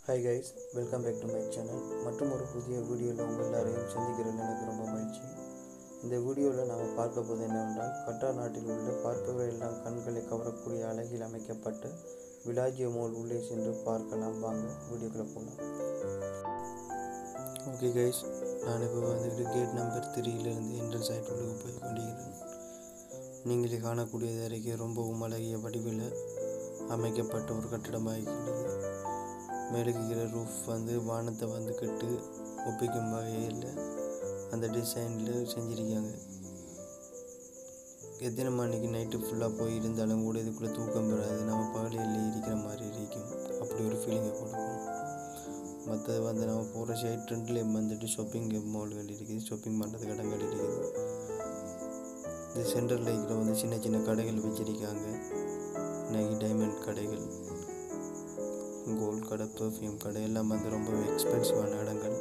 hi guys welcome back to my channel மற்றும் ஒரு புதிய வீடியோவில் உங்கள் எல்லாரையும் சந்திக்கிறதில் எனக்கு ரொம்ப மகிழ்ச்சி இந்த வீடியோவில் நாம் பார்க்க போவது என்னவென்றால் கட்டார் நாட்டில் உள்ள பார்ப்பவரெல்லாம் கண்களை கவரக்கூடிய அழகில் அமைக்கப்பட்ட விலாஜிய மோல் உள்ளே சென்று பார்க்கலாம் வாங்க வீடியோக்குள்ளே போகலாம் ஓகே கைஸ் நான் இப்போ வந்துட்டு கேட் நம்பர் த்ரீலேருந்து என்ட்ரன்ஸ் ஆகிட்டு உள்ளே போய் கொண்டிருக்கிறேன் நீங்களே காணக்கூடியது வரைக்கும் ரொம்பவும் அழகிய வடிவில் அமைக்கப்பட்ட ஒரு கட்டிடமாக இருக்கின்றது மேலுக்கிற ரூஃப் வந்து வானத்தை வந்துக்கிட்டு ஒப்பிக்கும் வகையில் அந்த டிசைனில் செஞ்சுருக்காங்க எத்தனை மணிக்கு நைட்டு ஃபுல்லாக போய் இருந்தாலும் கூட இதுக்குள்ளே தூக்கம் பெறாது நம்ம பகலில் இருக்கிற மாதிரி இருக்கும் அப்படி ஒரு ஃபீலிங்கை கொடுக்கும் மற்றது வந்து நம்ம போகிற சைட் ரெண்டுலேயும் வந்துட்டு ஷாப்பிங் மால்கள் இருக்குது ஷாப்பிங் பண்ணுறதுக்கு இடங்கள் இருக்குது இந்த சென்டரில் இருக்கிற வந்து சின்ன சின்ன கடைகள் வச்சிருக்காங்க நகி டைமண்ட் கடைகள் கோல்ட் கடை பர்ஃப்யூம் கடை எல்லாம் வந்து ரொம்ப எக்ஸ்பென்சிவான இடங்கள்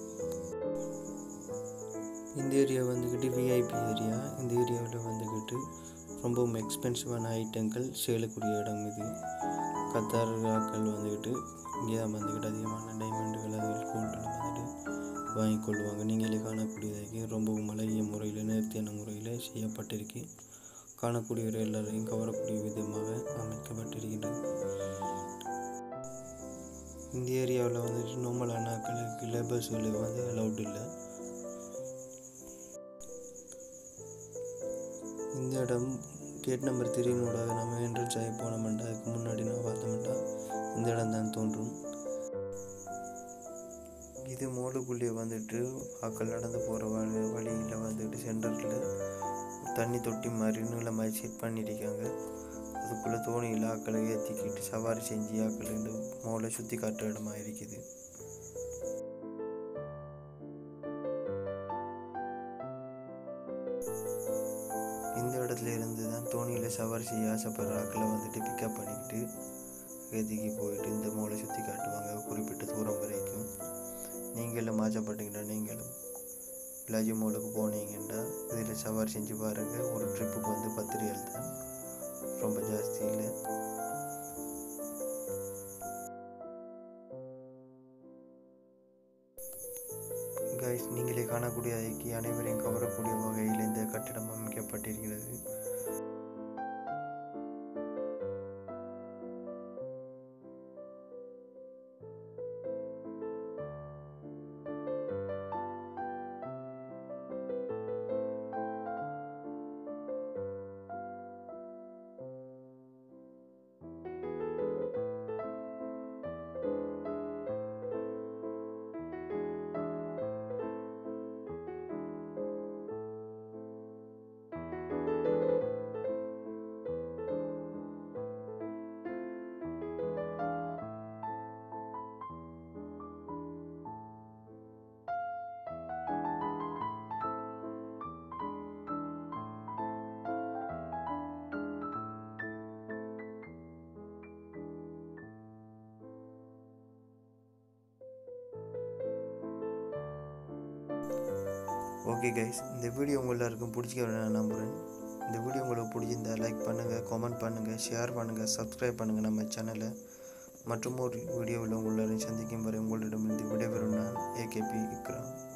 இந்த ஏரியா வந்துக்கிட்டு விஐபி ஏரியா இந்த ஏரியாவில் வந்துக்கிட்டு ரொம்பவும் எக்ஸ்பென்சிவான ஐட்டங்கள் சேலக்கூடிய இடம் இது கத்தார் ஆக்கள் வந்துக்கிட்டு இங்கே தான் வந்துக்கிட்டு அதிகமான டைமண்டுகள் அது கோல்டெல்லாம் வந்துட்டு வாங்கி கொள்வாங்க நீங்களே காணக்கூடியதாக ரொம்பவும் அழகிய முறையில் நேர்த்தியான முறையில் செய்யப்பட்டிருக்கு காணக்கூடியவர் எல்லாரையும் கவரக்கூடிய விதமாக அமைக்கப்பட்டிருக்கின்றது இந்த ஏரியாவில் வந்துட்டு நார்மலான ஆட்களுக்கு லேபர்ஸ்களுக்கு வந்து அலௌட் இல்லை இந்த இடம் கேட் நம்பர் த்ரீனோடாக நம்ம என்ட்ரன்ஸ் ஆகி போனோம்டா அதுக்கு முன்னாடி நான் பார்த்தோம்டா இந்த இடம் தான் தோன்றும் இது மோலுக்குள்ளே வந்துட்டு ஆக்கள் நடந்து போகிற வழி வழியில் வந்துட்டு சென்டரில் தண்ணி தொட்டி மாதிரி நீளமாக செட் பண்ணியிருக்காங்க அதுக்குள்ளே தோணியில் ஆக்களை ஏற்றிக்கிட்டு சவாரி செஞ்சு ஆக்கள் இந்த மோலை சுற்றி காட்டுற இடமா இருக்குது இந்த இடத்துல இருந்து தான் தோணியில் சவாரி செய்ய ஆசைப்படுற ஆக்களை வந்துட்டு பிக்கப் பண்ணிக்கிட்டு ஏற்றிக்கு போயிட்டு இந்த மோலை சுற்றி காட்டுவாங்க குறிப்பிட்ட தூரம் வரைக்கும் நீங்களும் ஆசைப்பட்டீங்கன்னா நீங்களும் விலாஜி மோலுக்கு போனீங்கன்னா இதில் சவாரி செஞ்சு பாருங்கள் ஒரு ட்ரிப்புக்கு வந்து பத்து ரியல் தான் ரொம்ப ஜாஸ்தி இல்லை கைஸ் நீங்களே காணக்கூடிய ஐக்கி அனைவரையும் கவரக்கூடிய வகையில் இந்த கட்டிடம் அமைக்கப்பட்டிருக்கிறது ஓகே கைஸ் இந்த வீடியோ உங்கள் எல்லாருக்கும் பிடிச்சிக்க நான் நம்புகிறேன் இந்த வீடியோ உங்களுக்கு பிடிச்சிருந்தா லைக் பண்ணுங்கள் கமெண்ட் பண்ணுங்கள் ஷேர் பண்ணுங்கள் சப்ஸ்கிரைப் பண்ணுங்கள் நம்ம சேனலை மற்றும் ஒரு வீடியோவில் உங்களை சந்திக்கும் வரை உங்களிடமிருந்து விடைபெறும் நான் ஏகேபி விக்ரம்